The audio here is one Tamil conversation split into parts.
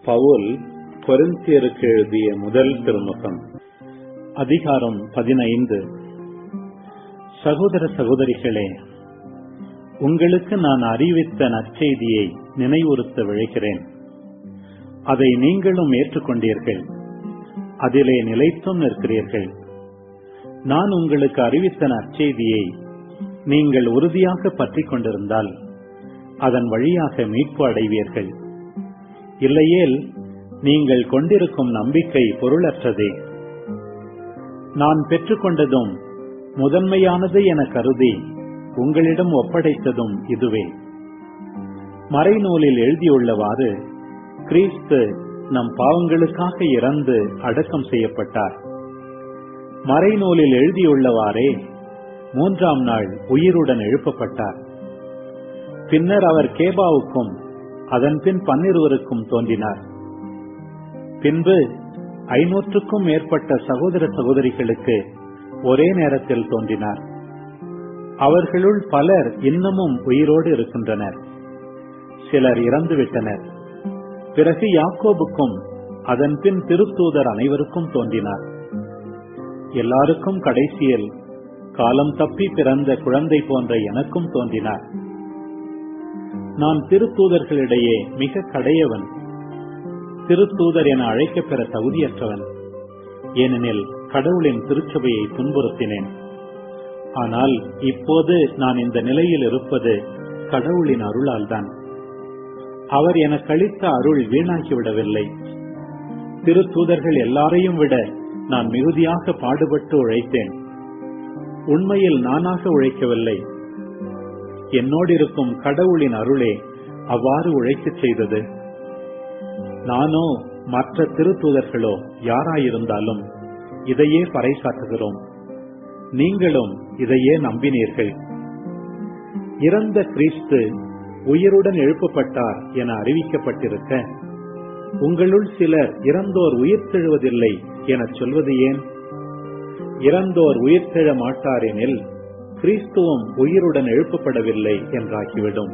பவுல் கொரிந்தியருக்கு எழுதிய முதல் திருமுகம் அதிகாரம் பதினைந்து சகோதர சகோதரிகளே உங்களுக்கு நான் அறிவித்த நற்செய்தியை நினைவுறுத்த விழைகிறேன் அதை நீங்களும் ஏற்றுக்கொண்டீர்கள் அதிலே நிலைத்தும் நிற்கிறீர்கள் நான் உங்களுக்கு அறிவித்த நற்செய்தியை நீங்கள் உறுதியாக பற்றிக் கொண்டிருந்தால் அதன் வழியாக மீட்பு அடைவீர்கள் இல்லையேல் நீங்கள் கொண்டிருக்கும் நம்பிக்கை பொருளற்றதே நான் பெற்றுக்கொண்டதும் முதன்மையானது என கருதி உங்களிடம் ஒப்படைத்ததும் இதுவே மறைநூலில் எழுதியுள்ளவாறு கிறிஸ்து நம் பாவங்களுக்காக இறந்து அடக்கம் செய்யப்பட்டார் மறைநூலில் எழுதியுள்ளவாறே மூன்றாம் நாள் உயிருடன் எழுப்பப்பட்டார் பின்னர் அவர் கேபாவுக்கும் அதன் பின் பன்னிருவருக்கும் தோன்றினார் பின்பு ஐநூற்றுக்கும் மேற்பட்ட சகோதர சகோதரிகளுக்கு ஒரே நேரத்தில் தோன்றினார் அவர்களுள் பலர் இன்னமும் உயிரோடு இருக்கின்றனர் சிலர் இறந்துவிட்டனர் பிறகு யாக்கோபுக்கும் அதன் பின் திருத்தூதர் அனைவருக்கும் தோன்றினார் எல்லாருக்கும் கடைசியில் காலம் தப்பி பிறந்த குழந்தை போன்ற எனக்கும் தோன்றினார் நான் திருத்தூதர்களிடையே மிக கடையவன் திருத்தூதர் என அழைக்கப்பெற தகுதியற்றவன் ஏனெனில் கடவுளின் திருச்சபையை துன்புறுத்தினேன் ஆனால் இப்போது நான் இந்த நிலையில் இருப்பது கடவுளின் அருளால் தான் அவர் எனக்கு அளித்த அருள் வீணாகிவிடவில்லை திருத்தூதர்கள் எல்லாரையும் விட நான் மிகுதியாக பாடுபட்டு உழைத்தேன் உண்மையில் நானாக உழைக்கவில்லை என்னோடு இருக்கும் கடவுளின் அருளே அவ்வாறு உழைக்கச் செய்தது நானோ மற்ற திருத்தூதர்களோ யாராயிருந்தாலும் இதையே பறைசாற்றுகிறோம் நீங்களும் இதையே நம்பினீர்கள் இறந்த கிறிஸ்து உயிருடன் எழுப்பப்பட்டார் என அறிவிக்கப்பட்டிருக்க உங்களுள் சிலர் இறந்தோர் உயிர்த்தெழுவதில்லை எனச் சொல்வது ஏன் இறந்தோர் உயிர்த்தெழ மாட்டார் எனில் கிறிஸ்துவும் உயிருடன் எழுப்பப்படவில்லை என்றாகிவிடும்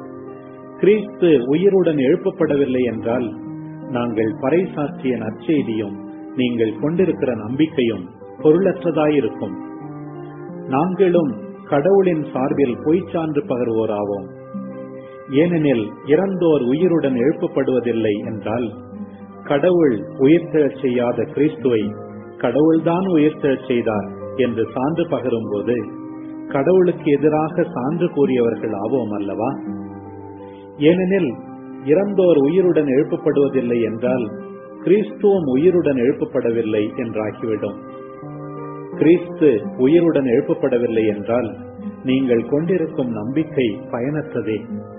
கிறிஸ்து உயிருடன் எழுப்பப்படவில்லை என்றால் நாங்கள் பறைசாற்றிய நற்செய்தியும் நீங்கள் கொண்டிருக்கிற நம்பிக்கையும் பொருளற்றதாயிருக்கும் நாங்களும் கடவுளின் சார்பில் பொய்ச்சான்று பகர்வோராவோம் ஏனெனில் இறந்தோர் உயிருடன் எழுப்பப்படுவதில்லை என்றால் கடவுள் உயிர்த்தெழச் செய்யாத கிறிஸ்துவை கடவுள்தான் உயிர்த்தெழச் செய்தார் என்று சான்று பகரும்போது கடவுளுக்கு எதிராக சான்று கூறியவர்கள் ஆவோம் அல்லவா ஏனெனில் இறந்தோர் உயிருடன் எழுப்பப்படுவதில்லை என்றால் கிறிஸ்துவும் உயிருடன் எழுப்பப்படவில்லை என்றாகிவிடும் கிறிஸ்து உயிருடன் எழுப்பப்படவில்லை என்றால் நீங்கள் கொண்டிருக்கும் நம்பிக்கை பயனற்றதே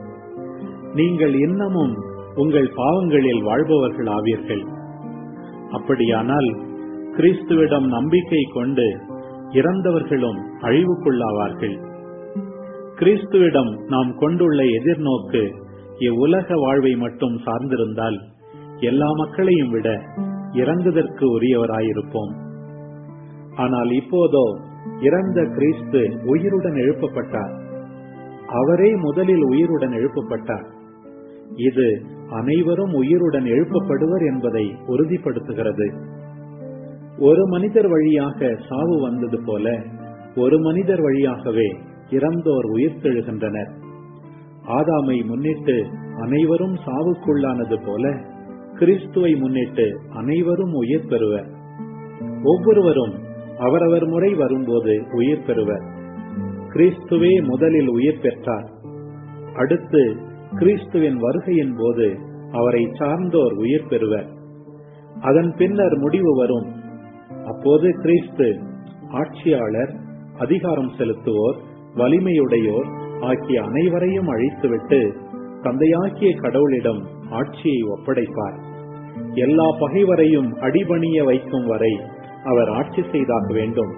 நீங்கள் இன்னமும் உங்கள் பாவங்களில் வாழ்பவர்கள் ஆவீர்கள் அப்படியானால் கிறிஸ்துவிடம் நம்பிக்கை கொண்டு இறந்தவர்களும் அழிவுக்குள்ளாவார்கள் கிறிஸ்துவிடம் நாம் கொண்டுள்ள எதிர்நோக்கு இவ்வுலக வாழ்வை மட்டும் சார்ந்திருந்தால் எல்லா மக்களையும் விட இறங்குதற்கு உரியவராயிருப்போம் ஆனால் இப்போதோ இறந்த கிறிஸ்து உயிருடன் எழுப்பப்பட்டார் அவரே முதலில் உயிருடன் எழுப்பப்பட்டார் இது அனைவரும் உயிருடன் எழுப்பப்படுவர் என்பதை உறுதிப்படுத்துகிறது ஒரு மனிதர் வழியாக சாவு வந்தது போல ஒரு மனிதர் வழியாகவே இறந்தோர் உயிர்த்தெழுகின்றனர் ஆதாமை முன்னிட்டு அனைவரும் சாவுக்குள்ளானது போல கிறிஸ்துவை முன்னிட்டு அனைவரும் உயிர் பெறுவர் ஒவ்வொருவரும் அவரவர் முறை வரும்போது உயிர் பெறுவர் கிறிஸ்துவே முதலில் உயிர் பெற்றார் அடுத்து கிறிஸ்துவின் வருகையின் போது அவரை சார்ந்தோர் உயிர் பெறுவர் அதன் பின்னர் முடிவு வரும் அப்போது கிறிஸ்து ஆட்சியாளர் அதிகாரம் செலுத்துவோர் வலிமையுடையோர் ஆகிய அனைவரையும் அழித்துவிட்டு தந்தையாக்கிய கடவுளிடம் ஆட்சியை ஒப்படைப்பார் எல்லா பகைவரையும் அடிபணிய வைக்கும் வரை அவர் ஆட்சி செய்தாக வேண்டும்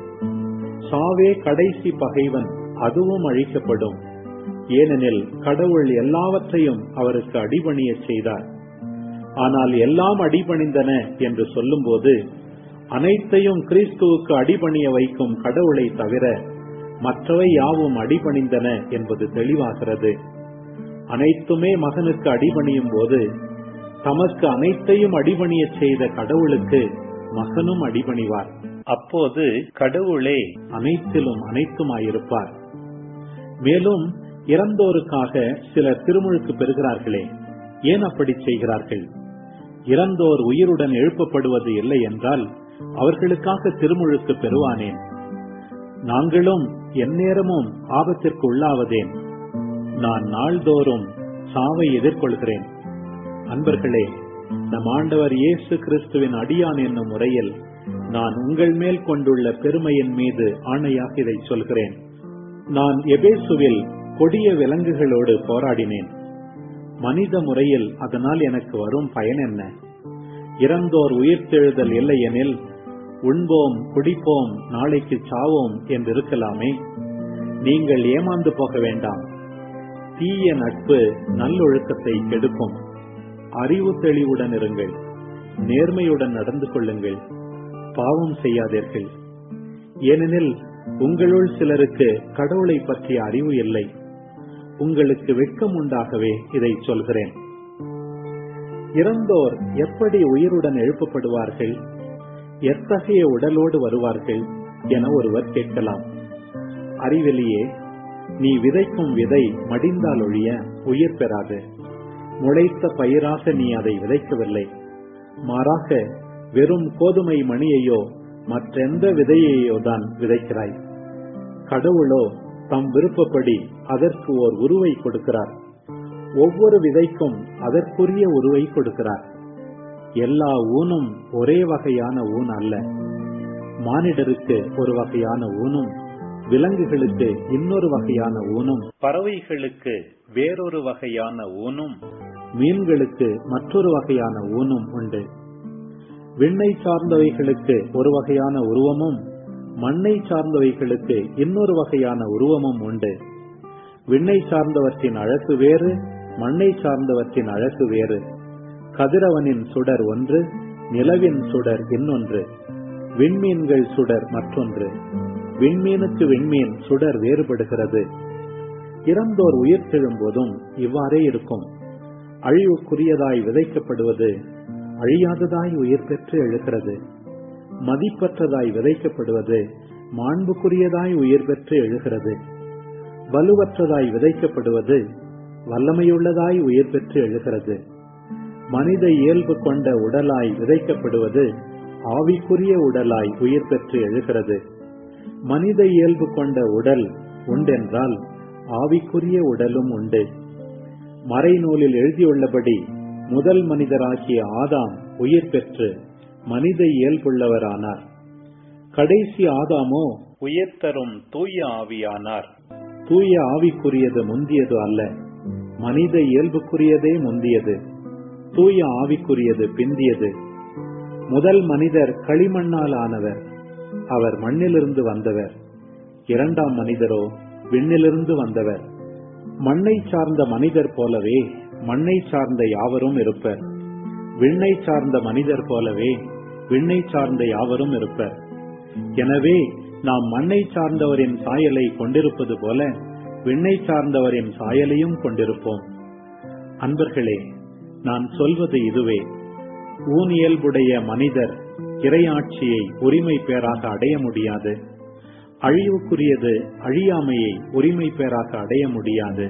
சாவே கடைசி பகைவன் அதுவும் அழிக்கப்படும் ஏனெனில் கடவுள் எல்லாவற்றையும் அவருக்கு அடிபணிய செய்தார் ஆனால் எல்லாம் அடிபணிந்தன என்று சொல்லும்போது அனைத்தையும் கிறிஸ்துவுக்கு அடிபணிய வைக்கும் கடவுளை தவிர மற்றவை யாவும் அடிபணிந்தன என்பது தெளிவாகிறது அனைத்துமே மகனுக்கு அடிபணியும் போது தமக்கு அனைத்தையும் அடிபணியச் செய்த கடவுளுக்கு மகனும் அடிபணிவார் அப்போது கடவுளே அனைத்திலும் அனைத்துமாயிருப்பார் மேலும் இறந்தோருக்காக சிலர் திருமுழுக்கு பெறுகிறார்களே ஏன் அப்படி செய்கிறார்கள் இறந்தோர் உயிருடன் எழுப்பப்படுவது இல்லை என்றால் அவர்களுக்காக திருமுழுக்கு பெறுவானேன் நாங்களும் எந்நேரமும் ஆபத்திற்கு உள்ளாவதேன் நான் நாள்தோறும் சாவை எதிர்கொள்கிறேன் அன்பர்களே நம் ஆண்டவர் இயேசு கிறிஸ்துவின் அடியான் என்னும் முறையில் நான் உங்கள் மேல் கொண்டுள்ள பெருமையின் மீது ஆணையாக இதை சொல்கிறேன் நான் எபேசுவில் கொடிய விலங்குகளோடு போராடினேன் மனித முறையில் அதனால் எனக்கு வரும் பயன் என்ன இறந்தோர் உயிர்த்தெழுதல் இல்லையெனில் உண்போம் குடிப்போம் நாளைக்கு சாவோம் என்றிருக்கலாமே நீங்கள் ஏமாந்து போக வேண்டாம் தீய நட்பு நல்லொழுக்கத்தை கெடுக்கும் அறிவு தெளிவுடன் இருங்கள் நேர்மையுடன் நடந்து கொள்ளுங்கள் பாவம் செய்யாதீர்கள் ஏனெனில் உங்களுள் சிலருக்கு கடவுளை பற்றிய அறிவு இல்லை உங்களுக்கு வெட்கம் உண்டாகவே இதை சொல்கிறேன் இறந்தோர் எப்படி உயிருடன் எழுப்பப்படுவார்கள் எத்தகைய உடலோடு வருவார்கள் என ஒருவர் கேட்கலாம் அறிவெளியே நீ விதைக்கும் விதை மடிந்தால் ஒழிய உயிர் பெறாது முளைத்த பயிராக நீ அதை விதைக்கவில்லை மாறாக வெறும் கோதுமை மணியையோ மற்றெந்த விதையையோ தான் விதைக்கிறாய் கடவுளோ தம் விருப்பப்படி அதற்கு ஓர் உருவை கொடுக்கிறார் ஒவ்வொரு விதைக்கும் அதற்குரிய உருவை கொடுக்கிறார் எல்லா ஊனும் ஒரே வகையான ஊன் அல்ல மானிடருக்கு ஒரு வகையான ஊனும் விலங்குகளுக்கு இன்னொரு வகையான ஊனும் பறவைகளுக்கு வேறொரு வகையான ஊனும் மீன்களுக்கு மற்றொரு வகையான ஊனும் உண்டு விண்ணை சார்ந்தவைகளுக்கு ஒரு வகையான உருவமும் மண்ணை சார்ந்தவைகளுக்கு இன்னொரு வகையான உருவமும் உண்டு விண்ணை சார்ந்தவற்றின் அழகு வேறு மண்ணை சார்ந்தவற்றின் அழகு வேறு கதிரவனின் சுடர் ஒன்று நிலவின் சுடர் இன்னொன்று விண்மீன்கள் சுடர் மற்றொன்று விண்மீனுக்கு விண்மீன் சுடர் வேறுபடுகிறது இறந்தோர் உயிர் போதும் இவ்வாறே இருக்கும் அழிவுக்குரியதாய் விதைக்கப்படுவது அழியாததாய் உயிர் பெற்று எழுகிறது மதிப்பற்றதாய் விதைக்கப்படுவது மாண்புக்குரியதாய் உயிர் பெற்று எழுகிறது வலுவற்றதாய் விதைக்கப்படுவது வல்லமையுள்ளதாய் உயிர் பெற்று எழுகிறது மனித இயல்பு கொண்ட உடலாய் விதைக்கப்படுவது ஆவிக்குரிய உடலாய் உயிர் பெற்று எழுகிறது மனித இயல்பு கொண்ட உடல் உண்டென்றால் ஆவிக்குரிய உடலும் உண்டு மறைநூலில் எழுதியுள்ளபடி முதல் மனிதராகிய ஆதாம் உயிர் பெற்று மனித இயல்புள்ளவரானார் கடைசி ஆதாமோ உயிர் தரும் தூய ஆவியானார் தூய ஆவிக்குரியது முந்தியது அல்ல மனித இயல்புக்குரியதே முந்தியது தூய ஆவிக்குரியது பிந்தியது முதல் மனிதர் களிமண்ணால் ஆனவர் அவர் மண்ணிலிருந்து வந்தவர் இரண்டாம் மனிதரோ விண்ணிலிருந்து வந்தவர் மண்ணை சார்ந்த மனிதர் போலவே மண்ணை சார்ந்த யாவரும் இருப்பர் விண்ணை சார்ந்த மனிதர் போலவே விண்ணை சார்ந்த யாவரும் இருப்பர் எனவே நாம் மண்ணை சார்ந்தவரின் சாயலை கொண்டிருப்பது போல விண்ணை சார்ந்தவரின் சாயலையும் கொண்டிருப்போம் அன்பர்களே நான் சொல்வது இதுவே ஊனியல்புடைய மனிதர் இறையாட்சியை உரிமை பேராக அடைய முடியாது அழிவுக்குரியது அழியாமையை உரிமை பேராக அடைய முடியாது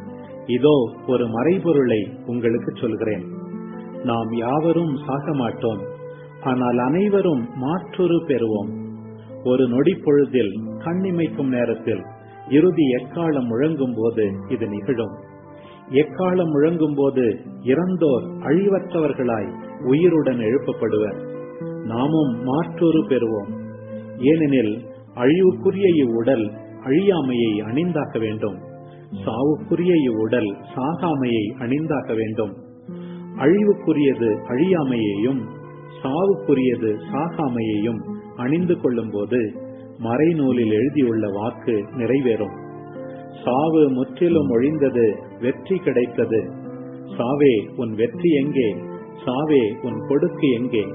இதோ ஒரு மறைபொருளை உங்களுக்கு சொல்கிறேன் நாம் யாவரும் சாக மாட்டோம் ஆனால் அனைவரும் மாற்றொரு பெறுவோம் ஒரு நொடி பொழுதில் கண்ணிமைக்கும் நேரத்தில் இறுதி எக்காலம் முழங்கும் போது இது நிகழும் எக்காலம் முழங்கும் போது இறந்தோர் அழிவற்றவர்களாய் உயிருடன் எழுப்பப்படுவர் நாமும் மாற்றொரு பெறுவோம் ஏனெனில் அழிவுக்குரிய இவ்வுடல் அழியாமையை அணிந்தாக்க வேண்டும் சாவுக்குரிய இவ்வுடல் சாகாமையை அணிந்தாக்க வேண்டும் அழிவுக்குரியது அழியாமையையும் சாவுக்குரியது சாகாமையையும் அணிந்து கொள்ளும் போது மறைநூலில் எழுதியுள்ள வாக்கு நிறைவேறும் சாவு முற்றிலும் ஒழிந்தது வெற்றி கிடைத்தது சாவே உன் வெற்றி எங்கே சாவே உன் கொடுக்கு எங்கே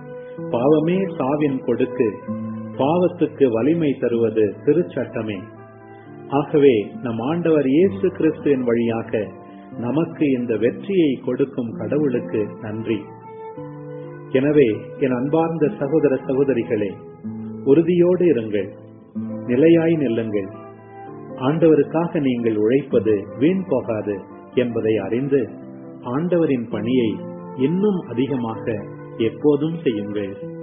பாவமே சாவின் கொடுக்கு பாவத்துக்கு வலிமை தருவது திருச்சட்டமே ஆகவே நம் ஆண்டவர் இயேசு கிறிஸ்துவின் வழியாக நமக்கு இந்த வெற்றியை கொடுக்கும் கடவுளுக்கு நன்றி எனவே என் அன்பார்ந்த சகோதர சகோதரிகளே உறுதியோடு இருங்கள் நிலையாய் நில்லுங்கள் ஆண்டவருக்காக நீங்கள் உழைப்பது வீண் போகாது என்பதை அறிந்து ஆண்டவரின் பணியை இன்னும் அதிகமாக எப்போதும் செய்யுங்கள்